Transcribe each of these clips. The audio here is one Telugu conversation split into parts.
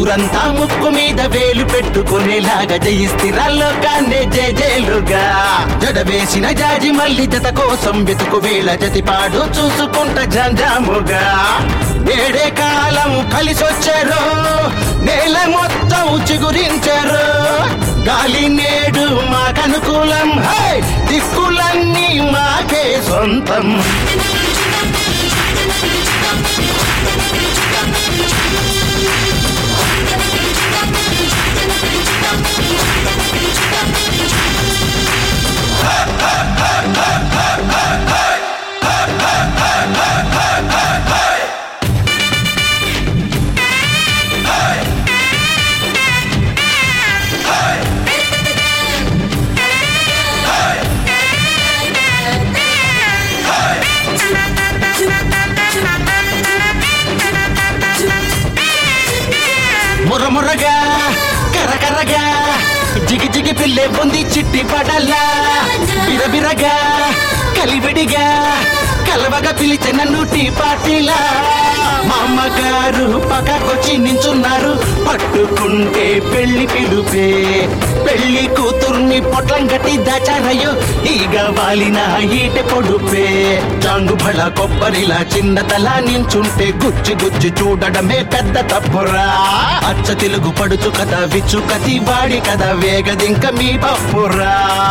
ఊరంతా ముక్కు మీద వేలు పెట్టుకునేలాగా జయిస్తిరాల్లో కాన్నే జేజేలుగా జడ వేసిన జాజి మల్లి జత కోసం వెతుకు వేళ జతిపాడు చూసుకుంట జంజాముగా ఏడే కాలం కలిసొచ్చారు నేల మొత్తం చిగురించారు గాలి నేడు మాకనుకూలం హై! దిక్కులన్నీ మాకే సొంతం మురమురగా కరకరగా జిగి జిగి పిల్లే పొంది చిట్టి పడల్లా బిరబిరగా కలివిడిగా కలవగా పిలిచే నన్ను టీ పార్టీలా మా అమ్మగారు పక్కకొచ్చి నించున్నారు పట్టుకుంటే పెళ్లి పిలుపే పెళ్లి కూతుర్ని పొట్లం కట్టి దాచారయ్యో ఈగ వాలిన ఈటె పొడుపే చాంగు బళ కొబ్బరిలా చిన్న తల నించుంటే గుచ్చి గుచ్చి చూడడమే పెద్ద తప్పురా అచ్చ తెలుగు పడుచు కదా విచ్చు కతి వాడి కదా వేగదింక మీ పప్పురా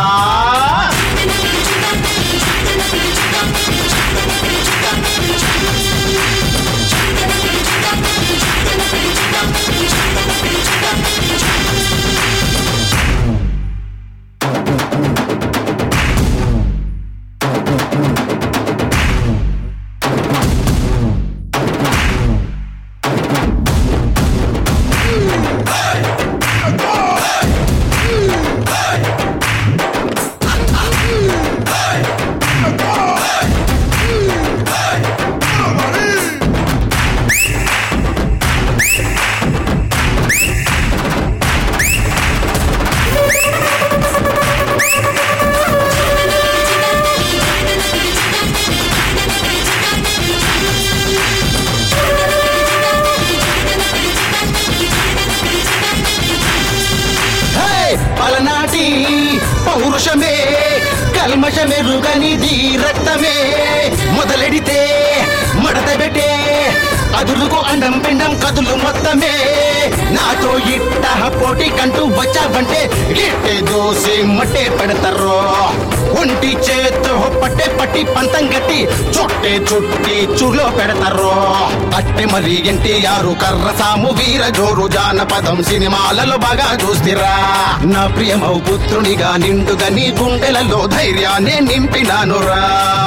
హే! పలనాటి పౌరుషమే కల్మషమెరుగనిది రక్తమే మొదలెడితే మడత పెట్టే అదులుకు అండం పిండం కదులు మొత్తమే నాతో ఇట్ట పోటీ కంటూ వచ్చావంటే ఇట్టే దోసి మట్టే పెడతారు ఒంటి చేత్తో పట్టే పట్టి పంతం గట్టి చుట్టే చుట్టి చులో పెడతారు అట్టె మరి ఎన్టీఆర్ కర్రసాము వీర జోరు జానపదం సినిమాలలో బాగా చూstiరా నా ప్రియమౌ పుత్రునిగా నిండుగా నీ గుండెలలో ధైర్యాన్ని నింపినానురా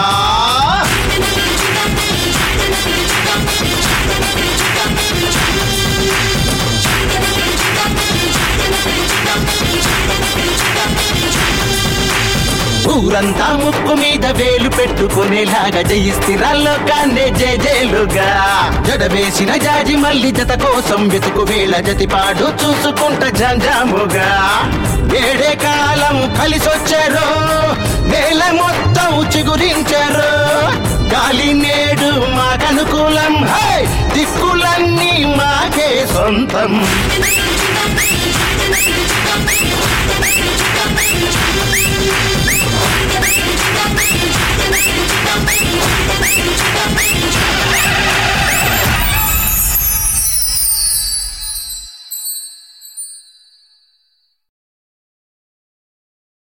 ఊరంతా ముక్కు మీద వేలు పెట్టుకునేలాగా జయిస్తిరాల్లో కాన్నే జేజేలుగా జడ వేసిన జాజి మల్లి జత కోసం వెతుకు వేళ జతిపాడు చూసుకుంట జంజాముగా ఏడే కాలం కలిసొచ్చారు నేల మొత్తం చిగురించారు గాలి నేడు మాకనుకూలం హై! దిక్కులన్నీ మాకే సొంతం Thank you.